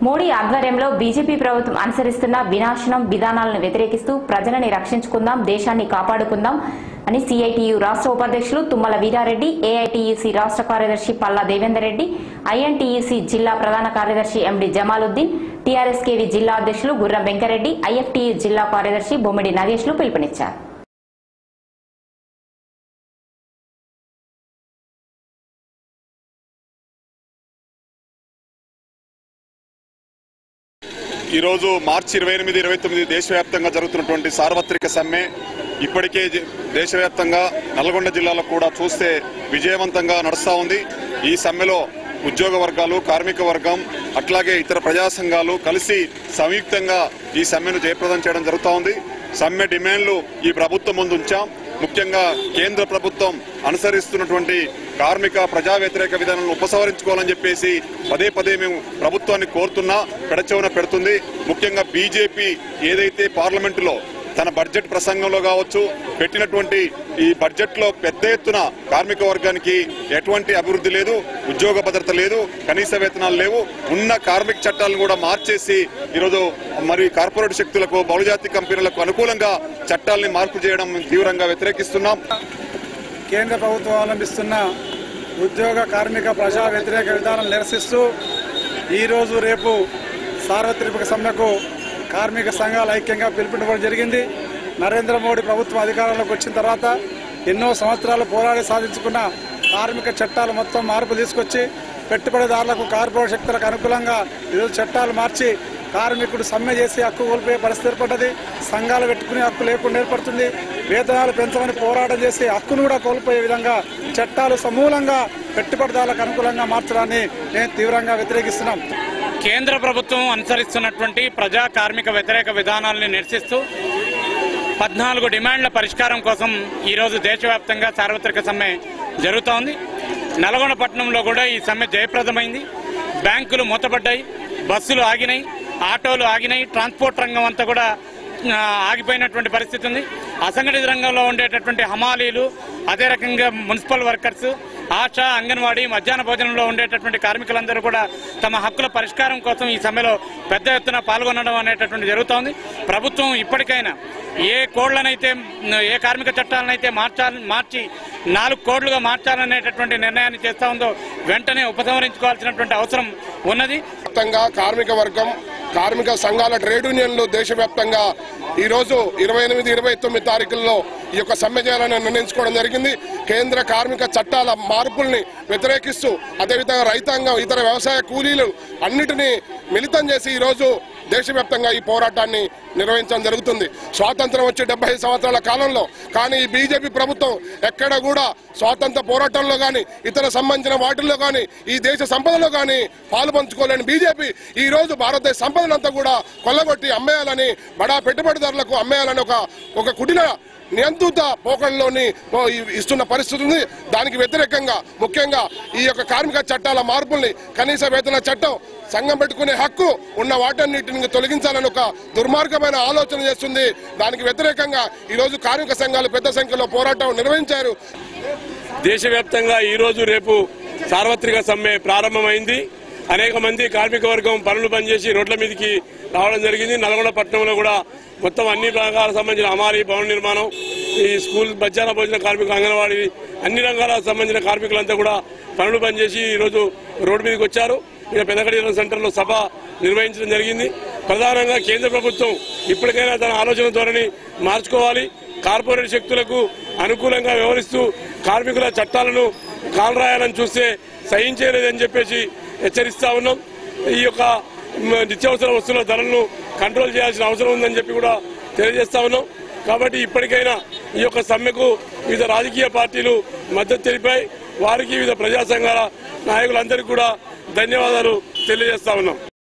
మోడీ ఆధ్వర్యంలో బీజేపీ ప్రభుత్వం అనుసరిస్తున్న వినాశనం విధానాలను వ్యతిరేకిస్తూ ప్రజలని రక్షించుకుందాం దేశాన్ని కాపాడుకుందాం అని సిఐటియు రాష్ట్ర ఉపాధ్యక్షులు తుమ్మల వీరారెడ్డి ఏఐటియుసి రాష్ట్ర కార్యదర్శి పల్లా దేవేందర్ రెడ్డి ఐఎన్టీయూసీ జిల్లా ప్రధాన కార్యదర్శి ఎండి జమాలుద్దీన్ టీఆర్ఎస్కేవి జిల్లా అధ్యక్షులు గుర్రం వెంకరెడ్డి ఐఎఫ్టీయు జిల్లా కార్యదర్శి బొమ్మిడి నాగేష్లు పిలుపునిచ్చారు ఈరోజు మార్చి ఇరవై ఎనిమిది ఇరవై తొమ్మిది దేశవ్యాప్తంగా జరుగుతున్నటువంటి సార్వత్రిక సమ్మె ఇప్పటికే జ- దేశవ్యాప్తంగా నల్గొండ జిల్లాలో కూడా చూస్తే విజయవంతంగా నడుస్తూ ఉంది ఈ సమ్మెలో ఉద్యోగ వర్గాలు కార్మిక వర్గం అట్లాగే ఇతర ప్రజా సంఘాలు కలిసి సంయుక్తంగా ఈ సమ్మెను జయప్రదం చేయడం జరుగుతూ ఉంది సమ్మె డిమాండ్లు ఈ ప్రభుత్వం ముందు ఉంచాం ముఖ్యంగా కేంద్ర ప్రభుత్వం అనుసరిస్తున్నటువంటి కార్మిక ప్రజా వ్యతిరేక విధానాలను ఉపసంహరించుకోవాలని చెప్పేసి పదే పదే మేము ప్రభుత్వాన్ని కోరుతున్నా పెడచెవున పెడుతుంది ముఖ్యంగా బీజేపీ ఏదైతే పార్లమెంటులో తన బడ్జెట్ ప్రసంగంలో కావచ్చు పెట్టినటువంటి ఈ బడ్జెట్ లో పెద్ద ఎత్తున కార్మిక వర్గానికి ఎటువంటి అభివృద్ధి లేదు ఉద్యోగ భద్రత లేదు కనీస వేతనాలు లేవు ఉన్న కార్మిక చట్టాలను కూడా మార్చేసి ఈరోజు మరి కార్పొరేట్ శక్తులకు బహుళజాతి కంపెనీలకు అనుకూలంగా చట్టాలని మార్పు చేయడం మేము తీవ్రంగా వ్యతిరేకిస్తున్నాం కేంద్ర ప్రభుత్వం అవలంబిస్తున్న ఉద్యోగ కార్మిక ప్రజా వ్యతిరేక విధానం నిరసిస్తూ ఈరోజు రేపు సార్వత్రిక సమ్మెకు కార్మిక సంఘాల ఐక్యంగా పిలుపునివ్వడం జరిగింది నరేంద్ర మోడీ ప్రభుత్వం అధికారంలోకి వచ్చిన తర్వాత ఎన్నో సంవత్సరాలు పోరాడి సాధించుకున్న కార్మిక చట్టాలు మొత్తం మార్పు తీసుకొచ్చి పెట్టుబడిదారులకు కార్పొరేట్ శక్తులకు అనుకూలంగా ఈరోజు చట్టాలు మార్చి కార్మికుడు సమ్మె చేసి హక్కు కోల్పోయే పరిస్థితి ఏర్పడ్డది సంఘాలు పెట్టుకునే హక్కు లేకుండా ఏర్పడుతుంది వేతనాలు పెంచమని పోరాటం చేసి హక్కును కూడా కోల్పోయే విధంగా చట్టాలు సమూలంగా పెట్టుబడిదారులకు అనుకూలంగా మార్చడాన్ని నేను తీవ్రంగా వ్యతిరేకిస్తున్నాం కేంద్ర ప్రభుత్వం అనుసరిస్తున్నటువంటి ప్రజా కార్మిక వ్యతిరేక విధానాలను నిరసిస్తూ పద్నాలుగు డిమాండ్ల పరిష్కారం కోసం ఈరోజు దేశవ్యాప్తంగా సార్వత్రిక సమ్మె జరుగుతోంది నల్గొండ పట్టణంలో కూడా ఈ సమ్మె జయప్రదమైంది బ్యాంకులు మూతపడ్డాయి బస్సులు ఆగినాయి ఆటోలు ఆగినాయి ట్రాన్స్పోర్ట్ రంగం అంతా కూడా ఆ, ఆగిపోయినటువంటి పరిస్థితి ఉంది అసంఘటిత రంగంలో ఉండేటటువంటి హమాలీలు అదే రకంగా మున్సిపల్ వర్కర్స్ ఆశా అంగన్వాడీ మధ్యాహ్న భోజనంలో ఉండేటటువంటి కార్మికులందరూ కూడా తమ హక్కుల పరిష్కారం కోసం ఈ సమ్మెలో పెద్ద ఎత్తున పాల్గొనడం అనేటటువంటి జరుగుతోంది ప్రభుత్వం ఇప్పటికైనా ఏ కోడ్లనైతే ఏ కార్మిక చట్టాలనైతే మార్చాలి మార్చి నాలుగు కోడ్లుగా మార్చాలనేటటువంటి నిర్ణయాన్ని చేస్తా ఉందో వెంటనే ఉపసంహరించుకోవాల్సినటువంటి అవసరం ఉన్నది వ్యాప్తంగా కార్మిక వర్గం కార్మిక సంఘాల ట్రేడ్ యూనియన్లు దేశవ్యాప్తంగా ఈ రోజు ఇరవై ఎనిమిది ఇరవై తొమ్మిది తారీఖుల్లో ఈ యొక్క సమ్మె చేయాలని నిర్ణయించుకోవడం జరిగింది కేంద్ర కార్మిక చట్టాల మార్పుల్ని వ్యతిరేకిస్తూ అదేవిధంగా రైతాంగం ఇతర వ్యవసాయ కూలీలు అన్నిటినీ మిళితం చేసి ఈ రోజు దేశవ్యాప్తంగా ఈ పోరాటాన్ని నిర్వహించడం జరుగుతుంది స్వాతంత్రం వచ్చి డెబ్బై సంవత్సరాల కాలంలో కానీ ఈ బీజేపీ ప్రభుత్వం ఎక్కడ కూడా స్వాతంత్ర పోరాటంలో కానీ ఇతర సంబంధించిన వాటిల్లో కానీ ఈ దేశ సంపదలో కానీ పాలు పంచుకోలేని బీజేపీ ఈ రోజు భారతదేశ సంపదనంతా కూడా కొల్లగొట్టి అమ్మేయాలని బడా పెట్టుబడిదారులకు అమ్మేయాలని ఒక ఒక కుటిల నియంత్రిత పోకడలోని ఓ ఈ- ఇస్తున్న పరిస్థితి ఉంది దానికి వ్యతిరేకంగా ముఖ్యంగా ఈ యొక్క కార్మిక చట్టాల మార్పుల్ని కనీస వేతన చట్టం సంఘం పెట్టుకునే హక్కు ఉన్న వాటన్నిటిని తొలగించాలని ఒక దుర్మార్గమైన ఆలోచన చేస్తుంది దానికి వ్యతిరేకంగా ఈ రోజు కార్మిక సంఘాలు పెద్ద సంఖ్యలో పోరాటం నిర్వహించారు దేశవ్యాప్తంగా ఈ రోజు రేపు సార్వత్రిక సమ్మె ప్రారంభమైంది అనేక మంది కార్మిక వర్గం పనులు పనిచేసి రోడ్ల మీదకి రావడం జరిగింది నల్గొండ పట్టణంలో కూడా మొత్తం అన్ని రంగాలకు సంబంధించిన అమారి భవన నిర్మాణం ఈ స్కూల్ మధ్యాహ్న భోజన కార్మికులు అంగన్వాడీ అన్ని రంగాలకు సంబంధించిన కార్మికులంతా కూడా పనులు పనిచేసి ఈ రోజు రోడ్డు మీదకి వచ్చారు ఇక పెదగడి సెంటర్లో సభ నిర్వహించడం జరిగింది ప్రధానంగా కేంద్ర ప్రభుత్వం ఇప్పటికైనా తన ఆలోచన ధోరణి మార్చుకోవాలి కార్పొరేట్ శక్తులకు అనుకూలంగా వ్యవహరిస్తూ కార్మికుల చట్టాలను కాలరాయాలని చూస్తే సహించేలేదని చెప్పేసి హెచ్చరిస్తా ఉన్నాం ఈ యొక్క మ, నిత్యావసర వస్తువుల ధరలను కంట్రోల్ చేయాల్సిన అవసరం ఉందని చెప్పి కూడా తెలియజేస్తా ఉన్నాం కాబట్టి ఇప్పటికైనా ఈ యొక్క సమ్మెకు వివిధ రాజకీయ పార్టీలు మద్దతు తెలిపాయి వారికి వివిధ ప్రజా సంఘాల నాయకులందరికీ కూడా ధన్యవాదాలు తెలియజేస్తా ఉన్నాం